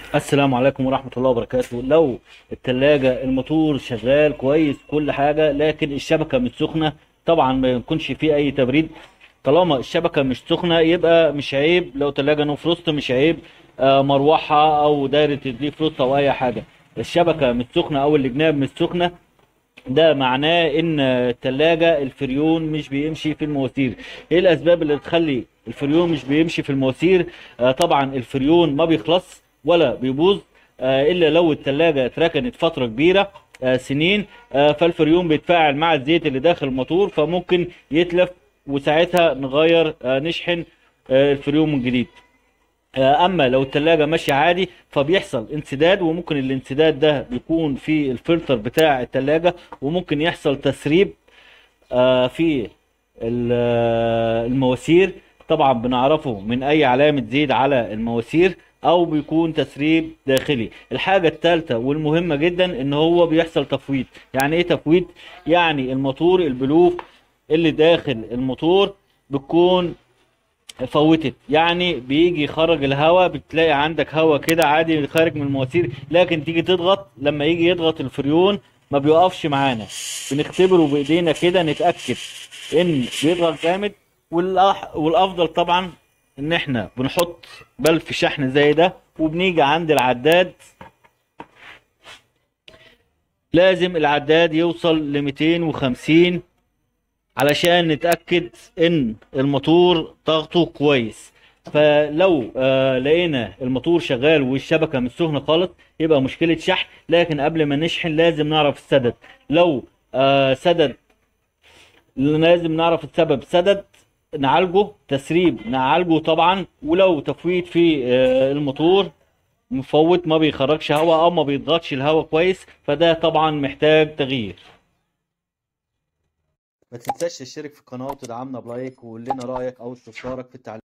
السلام عليكم ورحمة الله وبركاته لو التلاجة الموتور شغال كويس كل حاجة لكن الشبكة مش سخنة طبعا ما يكونش فيه أي تبريد طالما الشبكة مش سخنة يبقى مش عيب لو تلاجة نو فروست مش عيب آه، مروحة أو دايرة دي فروست أو أي حاجة الشبكة مش سخنة أو الجناب مش سخنة ده معناه ان التلاجة الفريون مش بيمشي في المواسير ايه الاسباب اللي تخلي الفريون مش بيمشي في المواسير آه طبعا الفريون ما بيخلص ولا بيبوظ آه الا لو التلاجة اتركنت فترة كبيرة آه سنين آه فالفريون بيتفاعل مع الزيت اللي داخل الموتور فممكن يتلف وساعتها نغير آه نشحن آه الفريون من جديد آه، اما لو التلاجة ماشية عادي فبيحصل انسداد وممكن الانسداد ده بيكون في الفلتر بتاع التلاجة وممكن يحصل تسريب آه، في ال- آه، المواسير طبعا بنعرفه من اي علامة زيت على المواسير او بيكون تسريب داخلي الحاجة الثالثة والمهمة جدا ان هو بيحصل تفويت يعني ايه تفويت يعني الموتور البلوف اللي داخل الموتور بتكون فوتت يعني بيجي يخرج الهواء بتلاقي عندك هواء كده عادي خارج من المواسير لكن تيجي تضغط لما يجي يضغط الفريون ما بيوقفش معانا بنختبره بايدينا كده نتاكد ان بيضغط جامد والأح- والافضل طبعا ان احنا بنحط بلف شحن زي ده وبنيجي عند العداد لازم العداد يوصل ل 250 علشان نتأكد ان الموتور ضغطه كويس فلو آه لقينا الموتور شغال والشبكة مش سخنة خالص يبقى مشكلة شحن لكن قبل ما نشحن لازم نعرف السدد لو آه سدد لازم نعرف السبب سدد نعالجه تسريب نعالجه طبعا ولو تفويت في آه الموتور مفوت ما بيخرجش هواء او ما بيضغطش الهواء كويس فده طبعا محتاج تغيير ما تنساش تشترك في القناة وتدعمنا بلايك وقول لنا رأيك أو استفسارك في التعليقات